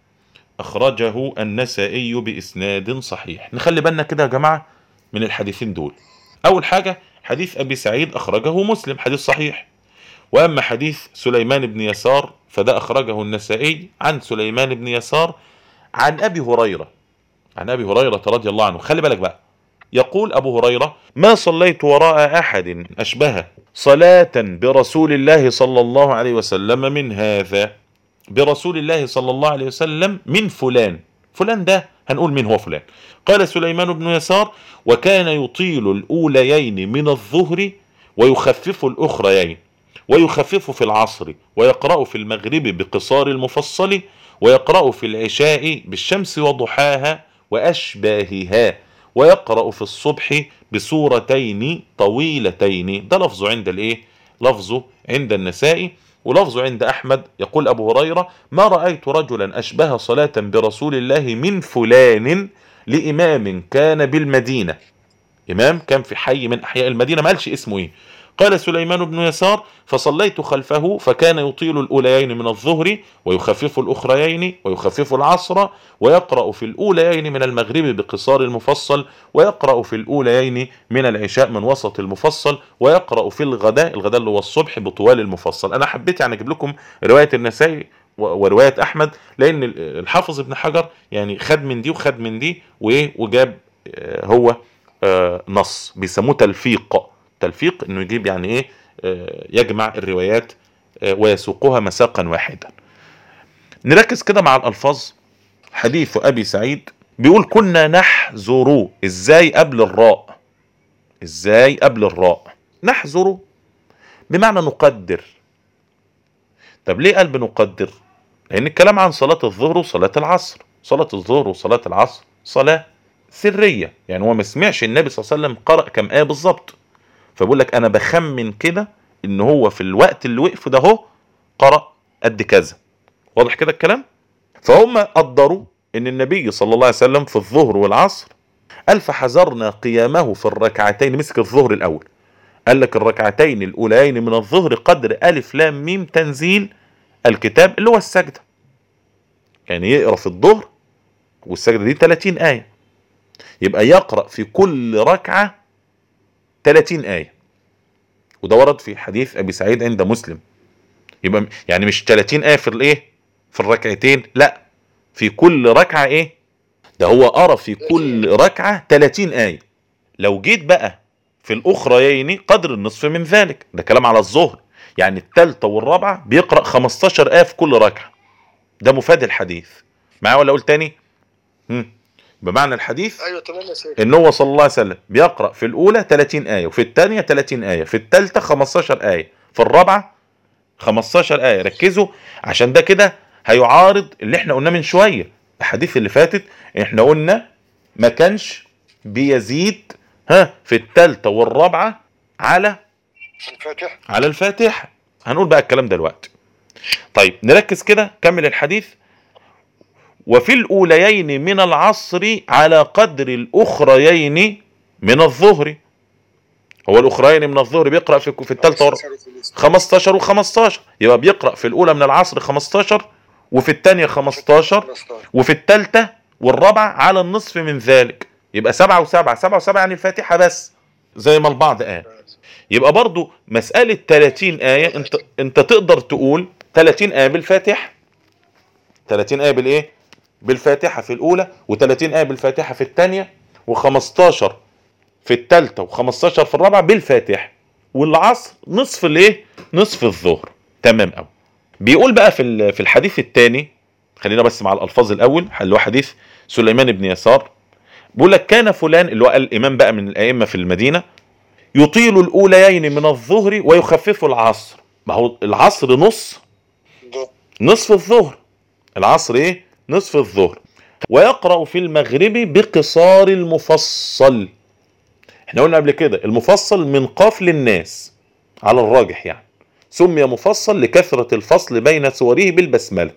[SPEAKER 1] أخرجه النسائي بإسناد صحيح نخلي بالنا كده يا جماعة من الحديثين دول أول حاجة حديث أبي سعيد أخرجه مسلم حديث صحيح وأما حديث سليمان بن يسار فده أخرجه النسائي عن سليمان بن يسار عن أبي هريرة عن أبي هريرة رضي الله عنه خلي بالك بقى يقول أبو هريرة ما صليت وراء أحد أشبه صلاة برسول الله صلى الله عليه وسلم من هذا برسول الله صلى الله عليه وسلم من فلان فلان ده هنقول مين هو فلان قال سليمان بن يسار وكان يطيل الأوليين من الظهر ويخفف الأخريين ويخفف في العصر ويقرأ في المغرب بقصار المفصل ويقرأ في العشاء بالشمس وضحاها وأشباهها ويقرأ في الصبح بسورتين طويلتين ده لفظه عند الايه لفظه عند النسائي ولفظه عند أحمد يقول أبو هريرة ما رأيت رجلا أشبه صلاة برسول الله من فلان لإمام كان بالمدينة إمام كان في حي من أحياء المدينة ما قالش اسمه إيه قال سليمان بن يسار فصليت خلفه فكان يطيل الأوليين من الظهر ويخفف الأخريين ويخفف العصر ويقرأ في الأوليين من المغرب بقصار المفصل ويقرأ في الأوليين من العشاء من وسط المفصل ويقرأ في الغداء الغداء اللي هو الصبح بطوال المفصل أنا حبيت يعني أجيب لكم رواية النسائي و- ورواية أحمد لأن ال- الحافظ ابن حجر يعني خد من دي وخد من دي وإيه وجاب آه، هو آه، نص بيسموه تلفيق تلفيق انه يجيب يعني ايه آه، يجمع الروايات آه، ويسوقها مساقا واحدا نركز كده مع الالفاظ حديث ابي سعيد بيقول كنا نحذر ازاي قبل الراء ازاي قبل الراء نحذر بمعنى نقدر طب ليه قال بنقدر لان الكلام عن صلاة الظهر وصلاة العصر صلاة الظهر وصلاة العصر صلاة سرية يعني هو ما سمعش النبي صلى الله عليه وسلم قرأ كم آية بالظبط فبقول لك انا بخمن كده ان هو في الوقت اللي وقف ده اهو قرأ قد كذا واضح كده الكلام فهم قدروا ان النبي صلى الله عليه وسلم في الظهر والعصر قال فحذرنا قيامه في الركعتين مسك الظهر الاول قال لك الركعتين الاوليين من الظهر قدر الف لام ميم تنزيل الكتاب اللي هو السجده يعني يقرا في الظهر والسجده دي 30 ايه يبقى يقرا في كل ركعه 30 آية وده ورد في حديث أبي سعيد عند مسلم يبقى يعني مش 30 آية في الإيه في الركعتين لا في كل ركعة إيه ده هو قرأ في كل ركعة 30 آية لو جيت بقى في الأخريين قدر النصف من ذلك ده كلام على الظهر يعني الثالثة والرابعة بيقرأ 15 آية في كل ركعة ده مفاد الحديث معايا ولا أقول تاني هم. بمعنى الحديث
[SPEAKER 2] ايوه تمام يا سيدي
[SPEAKER 1] ان هو صلى الله عليه وسلم بيقرا في الاولى 30 ايه وفي الثانيه 30 ايه في الثالثه 15 ايه في الرابعه 15 ايه ركزوا عشان ده كده هيعارض اللي احنا قلناه من شويه الحديث اللي فاتت احنا قلنا ما كانش بيزيد ها في الثالثه والرابعه على
[SPEAKER 2] الفاتح
[SPEAKER 1] على الفاتحه هنقول بقى الكلام ده دلوقتي طيب نركز كده كمل الحديث وفي الأوليين من العصر على قدر الأخريين من الظهر هو الأخريين من الظهر بيقرأ في في الثالثة ور... 15 و15 يبقى بيقرأ في الأولى من العصر 15 وفي الثانية 15 وفي الثالثة والرابعة على النصف من ذلك يبقى سبعة وسبعة سبعة وسبعة يعني الفاتحة بس زي ما البعض قال يبقى برضو مسألة 30 آية انت انت تقدر تقول 30 آية بالفاتحة 30 آية بالايه بالفاتحة في الأولى و30 آية بالفاتحة في الثانية و15 في الثالثة و15 في الرابعة بالفاتحة والعصر نصف الايه نصف الظهر تمام قوي بيقول بقى في ال- في الحديث الثاني خلينا بس مع الألفاظ الأول اللي هو حديث سليمان بن يسار بيقول لك كان فلان اللي هو الإمام بقى من الأئمة في المدينة يطيل الأوليين من الظهر ويخفف العصر ما هو العصر نص نصف الظهر العصر ايه نصف الظهر ويقرأ في المغرب بقصار المفصل احنا قلنا قبل كده المفصل من قاف للناس على الراجح يعني سمي مفصل لكثرة الفصل بين سوره بالبسملة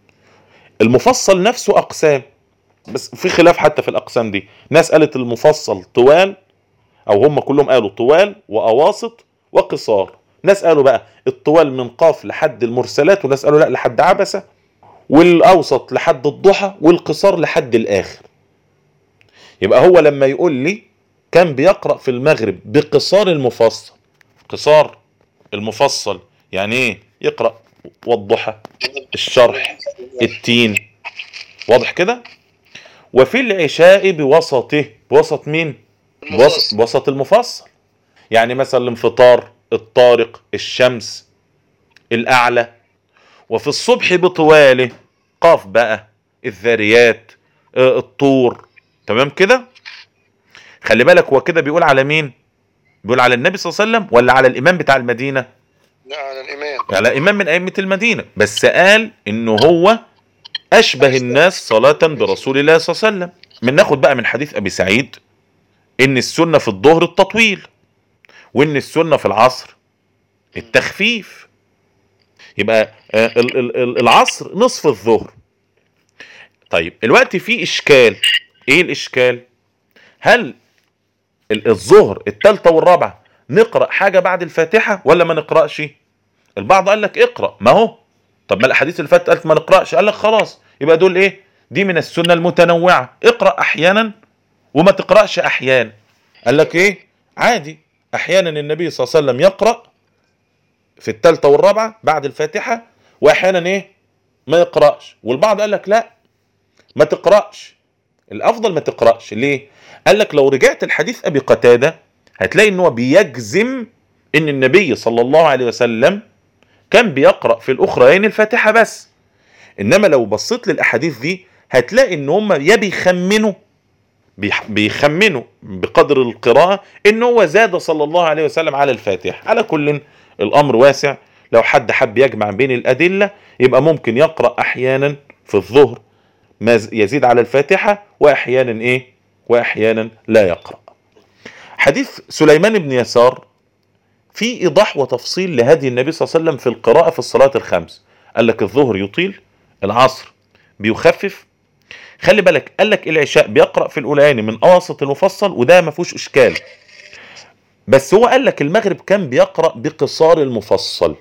[SPEAKER 1] المفصل نفسه أقسام بس في خلاف حتى في الأقسام دي ناس قالت المفصل طوال أو هم كلهم قالوا طوال وأواسط وقصار ناس قالوا بقى الطوال من قاف لحد المرسلات وناس قالوا لا لحد عبسة والاوسط لحد الضحى والقصار لحد الاخر يبقى هو لما يقول لي كان بيقرا في المغرب بقصار المفصل قصار المفصل يعني ايه يقرا والضحى الشرح التين واضح كده وفي العشاء بوسطه بوسط مين بوسط, بوسط المفصل يعني مثلا الانفطار الطارق الشمس الاعلى وفي الصبح بطواله قاف بقى الذاريات آه، الطور تمام كده خلي بالك هو كده بيقول على مين بيقول على النبي صلى الله عليه وسلم ولا على الامام بتاع المدينه
[SPEAKER 2] لا على الإمام
[SPEAKER 1] على امام من ائمه المدينه بس قال انه هو اشبه الناس صلاه برسول الله صلى الله عليه وسلم من ناخد بقى من حديث ابي سعيد ان السنه في الظهر التطويل وان السنه في العصر التخفيف يبقى آه، ال- ال- ال- العصر نصف الظهر طيب الوقت فيه اشكال ايه الاشكال هل ال- الظهر الثالثه والرابعه نقرا حاجه بعد الفاتحه ولا ما نقراش البعض قال لك اقرا ما هو طب ما الاحاديث اللي فاتت قالت ما نقراش قال لك خلاص يبقى دول ايه دي من السنه المتنوعه اقرا احيانا وما تقراش احيانا قال لك ايه عادي احيانا النبي صلى الله عليه وسلم يقرا في الثالثه والرابعه بعد الفاتحه واحيانا ايه ما يقراش والبعض قال لك لا ما تقراش الافضل ما تقراش ليه قال لك لو رجعت الحديث ابي قتاده هتلاقي ان هو بيجزم ان النبي صلى الله عليه وسلم كان بيقرا في الاخرين الفاتحه بس انما لو بصيت للاحاديث دي هتلاقي ان هم يا بيخمنوا بيح- بيخمنوا بقدر القراءه ان هو زاد صلى الله عليه وسلم على الفاتحه على كل الامر واسع لو حد حب يجمع بين الادله يبقى ممكن يقرا احيانا في الظهر ما ز- يزيد على الفاتحه واحيانا ايه واحيانا لا يقرا حديث سليمان بن يسار في ايضاح وتفصيل لهدي النبي صلى الله عليه وسلم في القراءه في الصلاه الخمس قال لك الظهر يطيل العصر بيخفف خلي بالك قال لك العشاء بيقرا في الاولاني من اواسط المفصل وده ما فيهوش اشكال بس هو قال لك المغرب كان بيقرا بقصار المفصل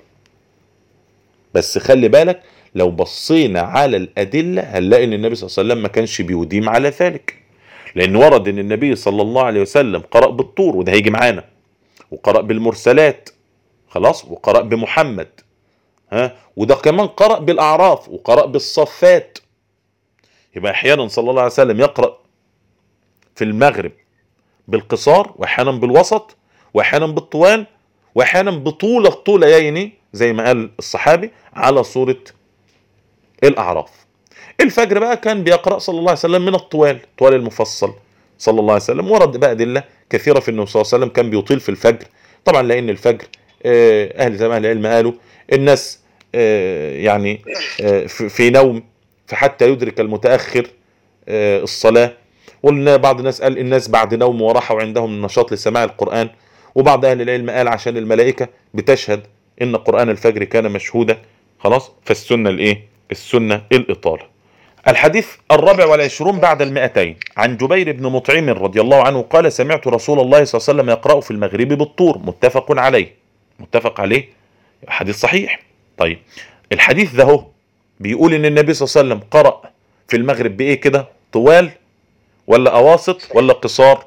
[SPEAKER 1] بس خلي بالك لو بصينا على الادله هنلاقي ان النبي صلى الله عليه وسلم ما كانش بيديم على ذلك لان ورد ان النبي صلى الله عليه وسلم قرأ بالطور وده هيجي معانا وقرأ بالمرسلات خلاص وقرأ بمحمد ها وده كمان قرأ بالأعراف وقرأ بالصفات يبقى أحيانا صلى الله عليه وسلم يقرأ في المغرب بالقصار وأحيانا بالوسط وأحيانا بالطوال وأحيانا بطول الطوليين زي ما قال الصحابي على صورة الأعراف الفجر بقى كان بيقرأ صلى الله عليه وسلم من الطوال طوال المفصل صلى الله عليه وسلم ورد بقى أدلة كثيرة في النبي صلى الله عليه وسلم كان بيطيل في الفجر طبعا لأن الفجر آه، أهل زمان العلم قالوا الناس آه، يعني آه، في في نوم فحتى يدرك المتأخر آه، الصلاة وقلنا بعض الناس قال الناس بعد نوم وراحوا عندهم نشاط لسماع القرآن وبعض أهل العلم قال عشان الملائكة بتشهد إن قرآن الفجر كان مشهودا خلاص فالسنة الإيه؟ السنة الإطالة الحديث الرابع والعشرون بعد المئتين عن جبير بن مطعم رضي الله عنه قال سمعت رسول الله صلى الله عليه وسلم يقرأ في المغرب بالطور متفق عليه متفق عليه حديث صحيح طيب الحديث ده هو بيقول ان النبي صلى الله عليه وسلم قرأ في المغرب بايه كده طوال ولا اواسط ولا قصار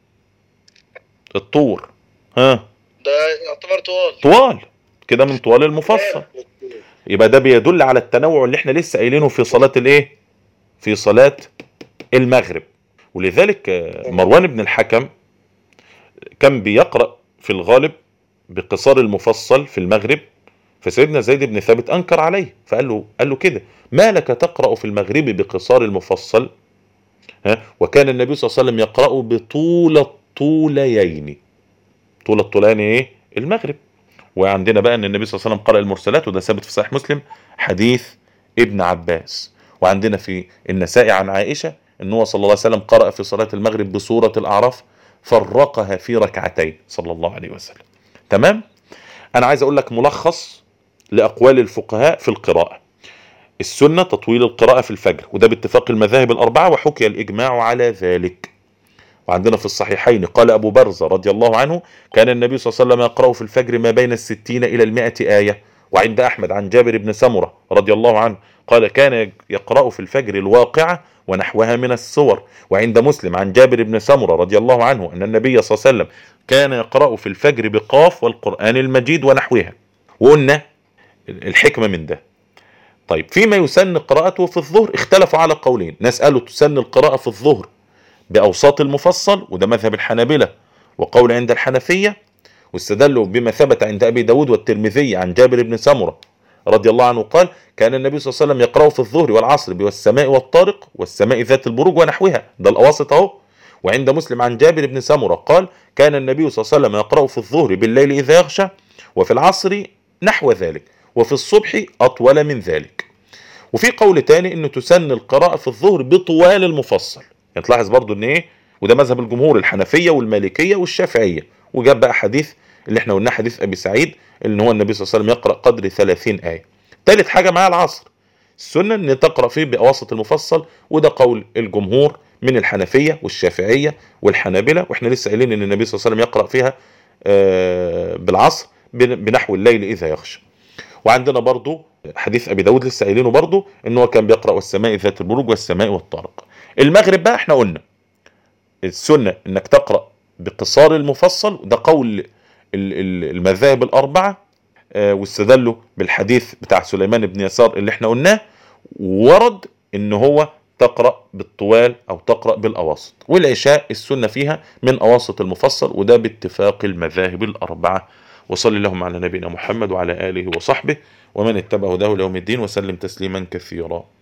[SPEAKER 1] الطور ها
[SPEAKER 2] ده يعتبر طوال
[SPEAKER 1] طوال كده من طوال المفصل يبقى ده بيدل على التنوع اللي احنا لسه قايلينه في صلاة الايه في صلاة المغرب ولذلك آه، مروان بن الحكم كان بيقرأ في الغالب بقصار المفصل في المغرب فسيدنا زيد بن ثابت انكر عليه فقال له قال له كده ما لك تقرأ في المغرب بقصار المفصل ها وكان النبي صلى الله عليه وسلم يقرأ بطول الطوليين طول الطوليين ايه المغرب وعندنا بقى ان النبي صلى الله عليه وسلم قرأ المرسلات وده ثابت في صحيح مسلم حديث ابن عباس وعندنا في النسائي عن عائشة ان هو صلى الله عليه وسلم قرأ في صلاة المغرب بسورة الأعراف فرقها في ركعتين صلى الله عليه وسلم تمام انا عايز اقول لك ملخص لاقوال الفقهاء في القراءة السنة تطويل القراءة في الفجر وده باتفاق المذاهب الأربعة وحكي الإجماع على ذلك وعندنا في الصحيحين قال أبو برزة رضي الله عنه كان النبي صلى الله عليه وسلم يقرأ في الفجر ما بين الستين إلى المائة آية وعند أحمد عن جابر بن سمرة رضي الله عنه قال كان يقرأ في الفجر الواقعة ونحوها من السور وعند مسلم عن جابر بن سمرة رضي الله عنه أن النبي صلى الله عليه وسلم كان يقرأ في الفجر بقاف والقرآن المجيد ونحوها وقلنا الحكمة من ده طيب فيما يسن قراءته في الظهر اختلفوا على قولين ناس قالوا تسن القراءة في الظهر بأوساط المفصل وده مذهب الحنابلة وقول عند الحنفية واستدلوا بما ثبت عند أبي داود والترمذي عن جابر بن سمرة رضي الله عنه قال كان النبي صلى الله عليه وسلم يقرأ في الظهر والعصر والسماء والطارق والسماء ذات البروج ونحوها ده الأواسط أهو وعند مسلم عن جابر بن سمرة قال كان النبي صلى الله عليه وسلم يقرأ في الظهر بالليل إذا يغشى وفي العصر نحو ذلك وفي الصبح أطول من ذلك وفي قول تاني انه تسن القراءة في الظهر بطوال المفصل يعني تلاحظ برضو ان ايه وده مذهب الجمهور الحنفية والمالكية والشافعية وجاب بقى حديث اللي احنا قلناه حديث ابي سعيد ان هو النبي صلى الله عليه وسلم يقرأ قدر 30 آية تالت حاجة مع العصر السنة ان تقرأ فيه بأواسط المفصل وده قول الجمهور من الحنفية والشافعية والحنابلة واحنا لسه قايلين ان النبي صلى الله عليه وسلم يقرأ فيها آه، بالعصر بن- بنحو الليل إذا يغشى وعندنا برضو حديث أبي داود لسه قايلينه برضو إن هو كان بيقرأ والسماء ذات البروج والسماء والطارق المغرب بقى احنا قلنا السنة إنك تقرأ بقصار المفصل ده قول ال- ال- المذاهب الأربعة آه، واستدلوا بالحديث بتاع سليمان بن يسار اللي احنا قلناه ورد ان هو تقرأ بالطوال او تقرأ بالاواسط والعشاء السنة فيها من اواسط المفصل وده باتفاق المذاهب الاربعة وصلى اللهم على نبينا محمد وعلى اله وصحبه ومن اتبع هداه ليوم الدين وسلم تسليما كثيرا